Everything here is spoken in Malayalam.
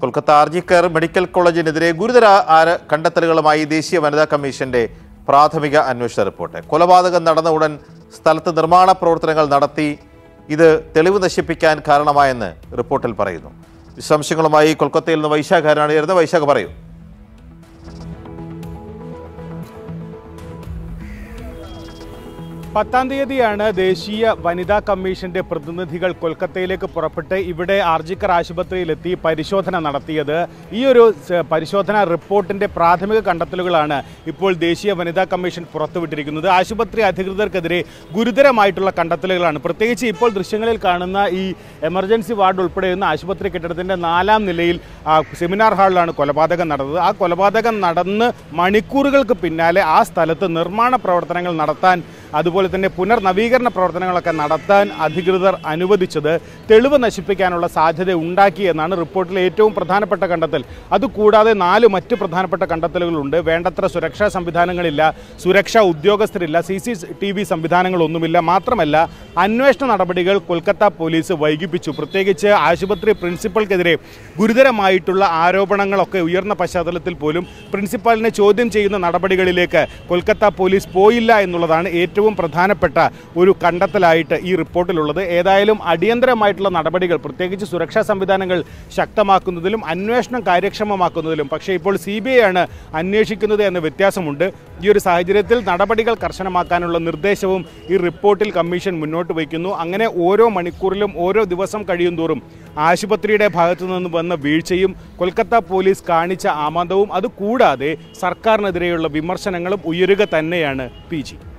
കൊൽക്കത്ത ആർജിക്കർ മെഡിക്കൽ കോളേജിനെതിരെ ഗുരുതര ആര കണ്ടെത്തലുകളുമായി ദേശീയ വനിതാ കമ്മീഷന്റെ പ്രാഥമിക അന്വേഷണ റിപ്പോർട്ട് കൊലപാതകം നടന്ന ഉടൻ സ്ഥലത്ത് നിർമ്മാണ പ്രവർത്തനങ്ങൾ നടത്തി ഇത് തെളിവ് നശിപ്പിക്കാൻ കാരണമായെന്ന് റിപ്പോർട്ടിൽ പറയുന്നു വിശദാംശങ്ങളുമായി കൊൽക്കത്തയിൽ നിന്ന് വൈശാഖ് ആരാണ് ചേരുന്നത് വൈശാഖ് പറയൂ പത്താം തീയതിയാണ് ദേശീയ വനിതാ കമ്മീഷന്റെ പ്രതിനിധികൾ കൊൽക്കത്തയിലേക്ക് പുറപ്പെട്ട് ഇവിടെ ആർജിക്കർ ആശുപത്രിയിലെത്തി പരിശോധന നടത്തിയത് ഈ ഒരു സ- പരിശോധനാ റിപ്പോർട്ടിന്റെ പ്രാഥമിക കണ്ടെത്തലുകളാണ് ഇപ്പോൾ ദേശീയ വനിതാ കമ്മീഷൻ പുറത്തുവിട്ടിരിക്കുന്നത് ആശുപത്രി അധികൃതർക്കെതിരെ ഗുരുതരമായിട്ടുള്ള കണ്ടെത്തലുകളാണ് പ്രത്യേകിച്ച് ഇപ്പോൾ ദൃശ്യങ്ങളിൽ കാണുന്ന ഈ എമർജൻസി വാർഡ് ഉൾപ്പെടെയുള്ള ആശുപത്രി കെട്ടിടത്തിന്റെ നാലാം നിലയിൽ ആ, സെമിനാർ ഹാളിലാണ് കൊലപാതകം നടന്നത് ആ കൊലപാതകം നടന്ന് മണിക്കൂറുകൾക്ക് പിന്നാലെ ആ സ്ഥലത്ത് നിർമ്മാണ പ്രവർത്തനങ്ങൾ നടത്താൻ അതുപോലെ തന്നെ പുനർനവീകരണ പ്രവർത്തനങ്ങളൊക്കെ നടത്താൻ അധികൃതർ അനുവദിച്ചത് തെളിവ് നശിപ്പിക്കാനുള്ള സാധ്യത ഉണ്ടാക്കി എന്നാണ് റിപ്പോർട്ടിലെ ഏറ്റവും പ്രധാനപ്പെട്ട കണ്ടെത്തൽ അതുകൂടാതെ നാല് മറ്റ് പ്രധാനപ്പെട്ട കണ്ടെത്തലുകളുണ്ട് വേണ്ടത്ര സുരക്ഷാ സംവിധാനങ്ങളില്ല സുരക്ഷാ ഉദ്യോഗസ്ഥരില്ല സി സി ടി വി സംവിധാനങ്ങളൊന്നുമില്ല മാത്രമല്ല അന്വേഷണ നടപടികൾ കൊൽക്കത്ത പോലീസ് വൈകിപ്പിച്ചു പ്രത്യേകിച്ച് ആശുപത്രി പ്രിൻസിപ്പൽക്കെതിരെ ഗുരുതരമായിട്ടുള്ള ആരോപണങ്ങളൊക്കെ ഉയർന്ന പശ്ചാത്തലത്തിൽ പോലും പ്രിൻസിപ്പാളിനെ ചോദ്യം ചെയ്യുന്ന നടപടികളിലേക്ക് കൊൽക്കത്ത പോലീസ് പോയില്ല എന്നുള്ളതാണ് ഏറ്റവും പ്രധാനപ്പെട്ട ഒരു കണ്ടെത്തലായിട്ട് ഈ റിപ്പോർട്ടിലുള്ളത് ഏതായാലും അടിയന്തരമായിട്ടുള്ള നടപടികൾ പ്രത്യേകിച്ച് സുരക്ഷാ സംവിധാനങ്ങൾ ശക്തമാക്കുന്നതിലും അന്വേഷണം കാര്യക്ഷമമാക്കുന്നതിലും പക്ഷേ ഇപ്പോൾ സി ബി ഐ ആണ് അന്വേഷിക്കുന്നത് എന്ന വ്യത്യാസമുണ്ട് ഈ ഒരു സാഹചര്യത്തിൽ നടപടികൾ കർശനമാക്കാനുള്ള നിർദ്ദേശവും ഈ റിപ്പോർട്ടിൽ കമ്മീഷൻ മുന്നോട്ട് വയ്ക്കുന്നു അങ്ങനെ ഓരോ മണിക്കൂറിലും ഓരോ ദിവസം കഴിയും തോറും ആശുപത്രിയുടെ ഭാഗത്തു നിന്ന് വന്ന വീഴ്ചയും കൊൽക്കത്ത പോലീസ് കാണിച്ച ആമന്തവും അതുകൂടാതെ സർക്കാരിനെതിരെയുള്ള വിമർശനങ്ങളും ഉയരുക തന്നെയാണ് പി ജി